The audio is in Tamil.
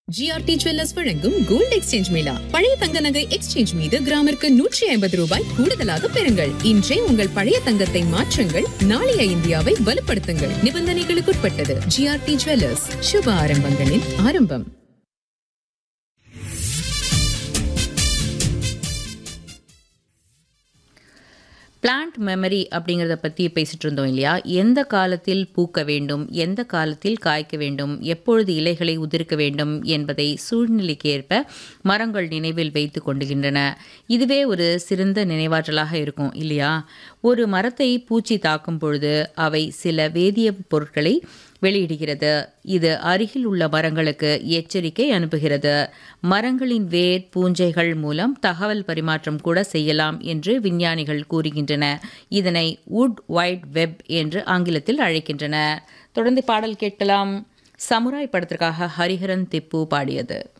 ஜிஆர்டி ஜுவல்லர்ஸ் வழங்கும் கோல்ட் எக்ஸ்சேஞ்ச் மேளா பழைய தங்க நகை எக்ஸ்சேஞ்ச் மீது கிராமிற்கு நூற்றி ஐம்பது ரூபாய் கூடுதலாக பெறுங்கள் இன்றே உங்கள் பழைய தங்கத்தை மாற்றுங்கள் நாளைய இந்தியாவை வலுப்படுத்துங்கள் நிபந்தனைகளுக்குட்பட்டது ஜிஆர்டி ஜுவல்லர்ஸ் சுப ஆரம்பங்களின் ஆரம்பம் பிளான்ட் மெமரி அப்படிங்கிறத பற்றி பேசிட்டு இருந்தோம் இல்லையா எந்த காலத்தில் பூக்க வேண்டும் எந்த காலத்தில் காய்க்க வேண்டும் எப்பொழுது இலைகளை உதிர்க்க வேண்டும் என்பதை சூழ்நிலைக்கேற்ப மரங்கள் நினைவில் வைத்து கொண்டுகின்றன இதுவே ஒரு சிறந்த நினைவாற்றலாக இருக்கும் இல்லையா ஒரு மரத்தை பூச்சி தாக்கும் பொழுது அவை சில வேதிய பொருட்களை வெளியிடுகிறது இது அருகில் உள்ள மரங்களுக்கு எச்சரிக்கை அனுப்புகிறது மரங்களின் வேர் பூஞ்சைகள் மூலம் தகவல் பரிமாற்றம் கூட செய்யலாம் என்று விஞ்ஞானிகள் கூறுகின்றன இதனை வுட் வைட் வெப் என்று ஆங்கிலத்தில் அழைக்கின்றன தொடர்ந்து பாடல் கேட்கலாம் சமுராய் படத்திற்காக ஹரிஹரன் திப்பு பாடியது